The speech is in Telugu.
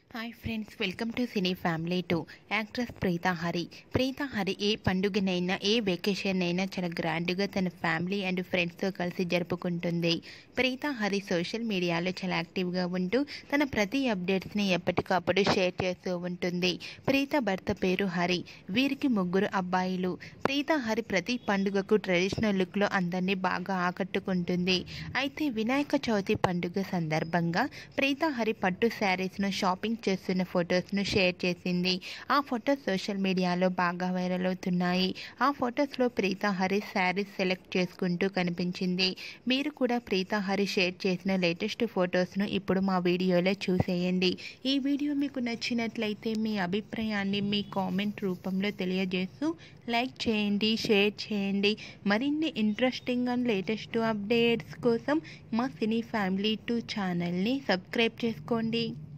hi friends welcome to cine family two actress Preetha Hari Preetha Hari ఏ పండుగనైనా ఏ వెకేషన్ అయినా చాలా గ్రాండ్గా తన ఫ్యామిలీ అండ్ ఫ్రెండ్స్తో కలిసి జరుపుకుంటుంది ప్రీతా హరి సోషల్ మీడియాలో చాలా యాక్టివ్గా ఉంటూ తన ప్రతి అప్డేట్స్ని ఎప్పటికప్పుడు షేర్ చేస్తూ ఉంటుంది ప్రీత భర్త పేరు హరి వీరికి ముగ్గురు అబ్బాయిలు ప్రీతా హరి ప్రతి పండుగకు ట్రెడిషనల్ లుక్లో అందరినీ బాగా ఆకట్టుకుంటుంది అయితే వినాయక చవితి పండుగ సందర్భంగా ప్రీతా హరి పట్టు శారీస్ను షాపింగ్ చేస్తున్న ఫొటోస్ను షేర్ చేసింది ఆ ఫొటోస్ సోషల్ మీడియాలో బాగా వైరల్ అవుతున్నాయి ఆ ఫొటోస్లో ప్రీతా హరి శారీస్ సెలెక్ట్ చేసుకుంటూ కనిపించింది మీరు కూడా ప్రీతా హరి షేర్ చేసిన లేటెస్ట్ ఫొటోస్ను ఇప్పుడు మా వీడియోలో చూసేయండి ఈ వీడియో మీకు నచ్చినట్లయితే మీ అభిప్రాయాన్ని మీ కామెంట్ రూపంలో తెలియజేస్తూ లైక్ చేయండి షేర్ చేయండి మరిన్ని ఇంట్రెస్టింగ్ అండ్ లేటెస్ట్ అప్డేట్స్ కోసం మా సినీ ఫ్యామిలీ టూ ఛానల్ని సబ్స్క్రైబ్ చేసుకోండి